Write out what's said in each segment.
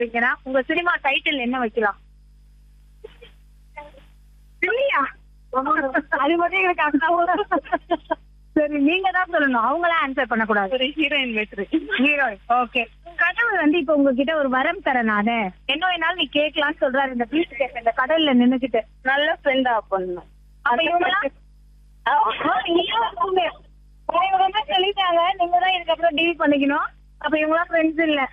வைக்கிறா உங்க cinema title என்ன வைக்கலாம் இல்லையா அது மட்டும் எங்களுக்கு அக்கா சரி நீங்க தான் சொல்லணும் அவங்களா ஆன்சர் பண்ணக்கூடாது ஒரு ஹீரோயின் வெற்றி ஹீரோயின் ஓகே கடவுள் வந்து இப்ப உங்ககிட்ட ஒரு வரம் தரனானே என்ன வேணாலும் நீ கேட்கலாம்னு சொல்றாரு இந்த பீச் கேட்க இந்த கடல்ல நின்னுக்கிட்டு நல்ல ஃப்ரெண்டா பண்ணணும் அப்ப இவங்கெல்லாம் இவங்க தான் சொல்லிட்டாங்க நீங்க தான் இதுக்கப்புறம் டீல் பண்ணிக்கணும் அப்ப இவங்களாம் ஃப்ரெண்ட்ஸ் இல்ல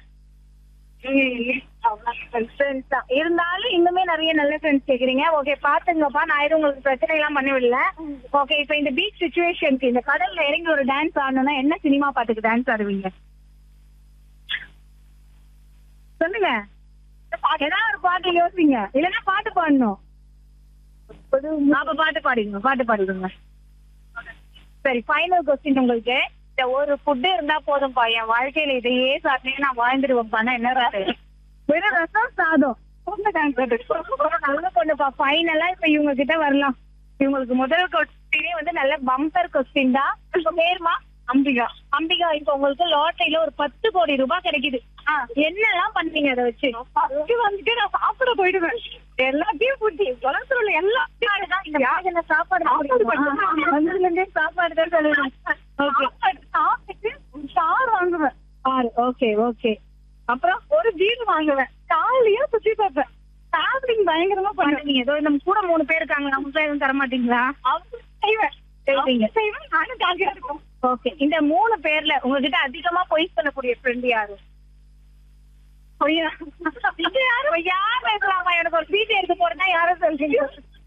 ஃப்ரெண்ட்ஸ் தான் இருந்தாலும் இன்னுமே நிறைய நல்ல ஃப்ரெண்ட்ஸ் கேக்குறீங்க ஓகே பாத்துங்கப்பா நான் எதுவும் உங்களுக்கு பிரச்சனை எல்லாம் பண்ணி விடல ஓகே இப்ப இந்த பீச் சுச்சுவேஷனுக்கு இந்த கடல்ல இறங்கி ஒரு டான்ஸ் ஆடணும்னா என்ன சினிமா பாட்டுக்கு டான்ஸ் ஆடுவீங்க சொல்லுங்க ஏதாவது ஒரு பாட்டு யோசிங்க இல்லைன்னா பாட்டு பாடணும் அப்ப பாட்டு பாடிடுங்க பாட்டு பாடிடுங்க சரி ஃபைனல் கொஸ்டின் உங்களுக்கு இந்த ஒரு ஃபுட் இருந்தா போதும்பா என் வாழ்க்கையில இதையே சாப்பிட்டு நான் வாழ்ந்துருவேன்ப்பானா என்ன ராசு வெறும் ரசம் சாதம் நல்ல பொண்ணுப்பா ஃபைனலா இப்ப இவங்க கிட்ட வரலாம் இவங்களுக்கு முதல் கொஸ்டினே வந்து நல்ல பம்பர் கொஸ்டின் தான் இப்ப பேருமா அம்பிகா அம்பிகா இப்ப உங்களுக்கு லாட்டரியில ஒரு பத்து கோடி ரூபாய் கிடைக்குது ஆ, என்னெல்லாம் பண்ணுவீங்க அதை வச்சு ஃபர்ஸ்ட் வந்துட்டு நான் சாப்பிட போயிடுவேன் எல்லாத்தையும் புட்டி கொலஸ்ட்ரால் எல்லாத்தையும் தான் இந்த யாருல சாப்பாடு வந்ததுல இருந்தே சாப்பாடு தான் சொல்லுவேன் ஓகே சாப்பிட்டு ஸ்டார் வாங்குவேன் ஆறு ஓகே ஓகே அப்புறம் ஒரு பீர் வாங்குவேன் காலையா சுத்தி பார்ப்பேன் டிராவலிங் பயங்கரமா பண்ணுவீங்க ஏதோ நம்ம கூட மூணு பேர் இருக்காங்க நமக்கு எதுவும் தர மாட்டீங்களா அவங்க செய்வேன் செய்வீங்க செய்வேன் நானும் ஜாலியா இருக்கும் ஓகே இந்த மூணு பேர்ல உங்ககிட்ட அதிகமா பொய் சொல்லக்கூடிய ஃப்ரெண்ட் யாரு பொய்யா இது யாரு யார் பேசலாமா எனக்கு ஒரு சீட் எடுத்து போறதா யாரும் சொல்றீங்க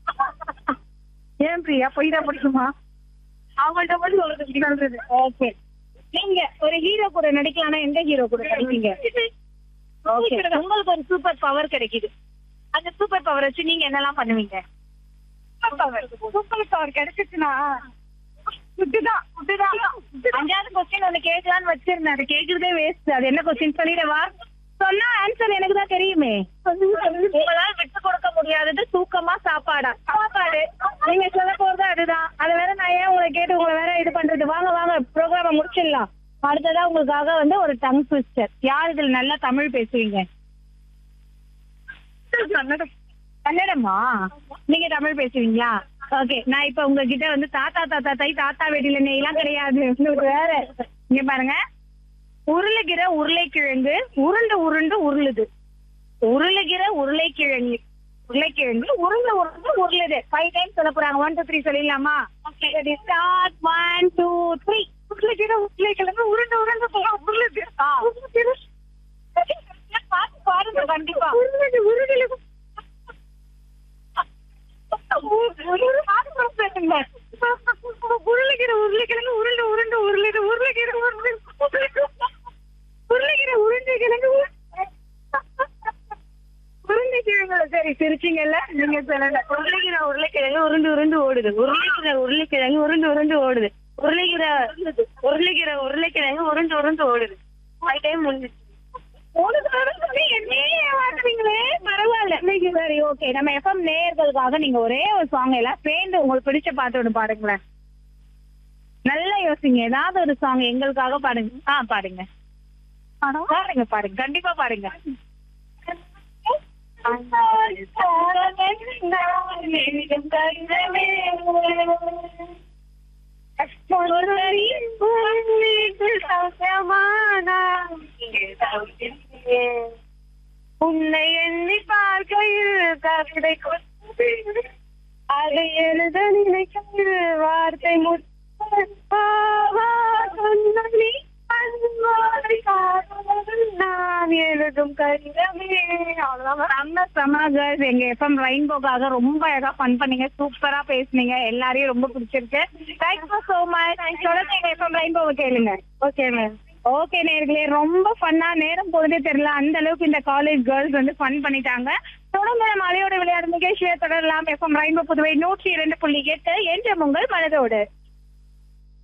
ஏன் பிரியா பொய் தான் பிடிக்குமா அவங்கள்ட்ட மட்டும் சொல்றது சொல்றது ஓகே நீங்க ஒரு ஹீரோ கூட நடிக்கலாம்னா எந்த ஹீரோ கூட நடிப்பீங்க ஓகே உங்களுக்கு ஒரு சூப்பர் பவர் கிடைக்குது அந்த சூப்பர் பவர் வச்சு நீங்க என்னெல்லாம் பண்ணுவீங்க சூப்பர் பவர் சூப்பர் பவர் கிடைச்சிச்சுன்னா ஃபுட்டுதான் ஃபுட்டுதான் அஞ்சாவது கொஸ்டின் ஒண்ணு கேட்கலான்னு வச்சிருந்தேன் அது கேக்குறதே வேஸ்ட் அது என்ன கொஸ்டின் சொல்லிடவா சொன்னா ஆன்சர் எனக்கு தான் தெரியுமே உங்களால விட்டு கொடுக்க முடியாதது தூக்கமா சாப்பாடா சாப்பாடு நீங்க சொல்ல போறது அதுதான் அது வேற நான் ஏன் உங்களை கேட்டு உங்களை வேற இது பண்றது வாங்க வாங்க ப்ரோக்ராம முடிச்சிடலாம் அடுத்ததா உங்களுக்காக வந்து ஒரு டங் ட்விஸ்டர் யார் இதுல நல்லா தமிழ் பேசுவீங்க கன்னடம் கன்னடமா நீங்க தமிழ் பேசுவீங்களா ஓகே நான் இப்ப உங்ககிட்ட வந்து தாத்தா தாத்தா தை தாத்தா வெடியில நெய்லாம் கிடையாது உங்களுக்கு வேற இங்க பாருங்க உருளுகிற உருளைக்கிழங்கு உருண்டு உருண்டு உருளுது உருளுகிற உருளைக்கிழங்கு உருளைக்கிழங்கு உருண்டு உருண்டு உருளுது ஃபைவ் டைம்ஸ் சொல்ல போறாங்க ஒன் டூ த்ரீ சொல்லிடலாமா okay start one two three உருளைக்கிற உருளைக்கிழங்கு உருண்டு உருண்டு உருளுது ஆ. பாத்து பாருங்க கண்டிப்பா உருளுது உருளுது உருளைக்கிற உருளைக்கிழங்கு உருண்டு உருண்டு உருளுது உருளைக்கிற உருளை உருளைக்கிற உருண்டைக்கிழங்கு உருளைக்கிழங்கு சரி சிரிச்சிங்கல்ல நீங்க சொல்லல உருளைக்கிற உருளைக்கிழங்கு உருண்டு உருண்டு ஓடுது உருளைக்கிற உருளைக்கிழங்கு உருண்டு உருண்டு ஓடுது உருளைக்கிற உருளைக்கிற உருளைக்கிழங்கு உருண்டு உருண்டு ஓடுது ஃபைவ் டைம் முடிஞ்சிச்சு மூணு தடவை சொல்லி என்னையே ஏமாத்துறீங்களே பரவாயில்ல இன்னைக்கு சரி ஓகே நம்ம எஃப்எம் நேயர்களுக்காக நீங்க ஒரே ஒரு சாங் எல்லாம் சேர்ந்து உங்களுக்கு பிடிச்ச பாட்டு ஒன்று பாடுங்களேன் நல்லா யோசிங்க ஏதாவது ஒரு சாங் எங்களுக்காக பாடுங்க ஆ பாடுங்க பாருங்க பாருங்க கண்டிப்பா பாருங்க உன்னை எண்ணி பார்க்கையில் கவிதை கொண்டு அதை எழுத நினைக்கையில் வார்த்தை முற்பாவா சொன்ன நீ அன்பாய் காதலன் நான் எழுதும் கடிதமே அவ்வளவுதான் செம்ம செம்ம கேர்ள்ஸ் எங்க எஃப்எம் ரெயின்போக்காக ரொம்ப அழகா ஃபன் பண்ணீங்க சூப்பரா பேசுனீங்க எல்லாரையும் ரொம்ப பிடிச்சிருக்கு தேங்க்யூ சோ மச் தொடர்ந்து எங்க எஃப்எம் ரெயின்போவை கேளுங்க ஓகே மேம் ஓகே நேர்களே ரொம்ப ஃபன்னா நேரம் போகுதே தெரியல அந்த அளவுக்கு இந்த காலேஜ் கேர்ள்ஸ் வந்து ஃபன் பண்ணிட்டாங்க தொடர்ந்து நம்ம மலையோட விளையாடு நிகழ்ச்சியை தொடரலாம் எஃப்எம் ரெயின்போ புதுவை நூற்றி இரண்டு புள்ளி எட்டு என்ற உங்கள் மனதோடு